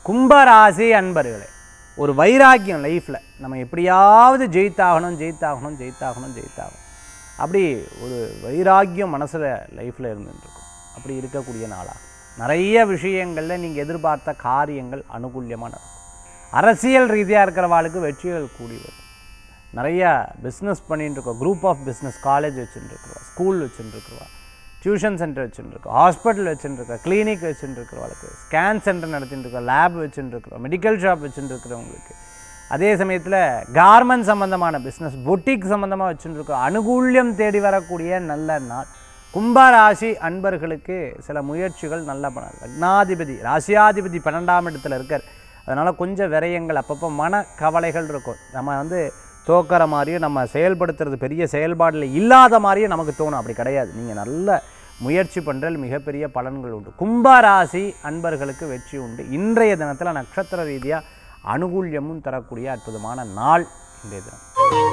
கும்பராசி அன்பர்களே ஒரு வைராக்கியம் லைஃப்பில் நம்ம எப்படியாவது ஜெயித்தாகணும் ஜெயித்தாகணும் ஜெயித்தாகணும் ஜெயித்தாகணும் அப்படி ஒரு வைராக்கியம் மனசில் லைஃப்பில் இருந்துட்டுருக்கும் அப்படி இருக்கக்கூடிய நாளாக நிறைய விஷயங்களில் நீங்கள் எதிர்பார்த்த காரியங்கள் அனுகூல்யமாக நடக்கும் அரசியல் ரீதியாக இருக்கிறவாளுக்கு வெற்றிகள் கூடி வரும் நிறைய பிஸ்னஸ் பண்ணிட்டு இருக்கோம் குரூப் ஆஃப் பிஸ்னஸ் காலேஜ் வச்சுட்டுருக்குறவா ஸ்கூல் வச்சுட்டுருக்குறவா டியூஷன் சென்டர் வச்சுட்டுருக்கோம் ஹாஸ்பிட்டல் வச்சுட்டுருக்கோம் கிளினிக் வச்சுட்டுருக்கிறவங்களுக்கு ஸ்கேன் சென்டர் நடத்திட்டு இருக்கோம் லேப் வச்சுட்டுருக்குறோம் மெடிக்கல் ஷாப் வச்சுட்டுருக்கிறவங்களுக்கு அதே சமயத்தில் கார்மெண்ட் சம்மந்தமான பிஸ்னஸ் பொட்டிக் சம்மந்தமாக வச்சுட்டுருக்கோம் அனுகூல்யம் தேடி வரக்கூடிய நல்ல நாள் கும்பராசி அன்பர்களுக்கு சில முயற்சிகள் நல்ல பலன் லக்னாதிபதி ராசியாதிபதி பன்னெண்டாம் இடத்துல இருக்கார் அதனால் கொஞ்சம் விரயங்கள் அப்பப்போ மன கவலைகள் இருக்கும் நம்ம வந்து தோக்கிற மாதிரியும் நம்ம செயல்படுத்துறது பெரிய செயல்பாடில் இல்லாத மாதிரியும் நமக்கு தோணும் அப்படி கிடையாது நீங்கள் நல்ல முயற்சி பண்ணுறல் மிகப்பெரிய பலன்கள் உண்டு கும்பராசி அன்பர்களுக்கு வெற்றி உண்டு இன்றைய தினத்தில் நட்சத்திர ரீதியாக அனுகூல்யமும் தரக்கூடிய அற்புதமான நாள் இன்றைய தினம்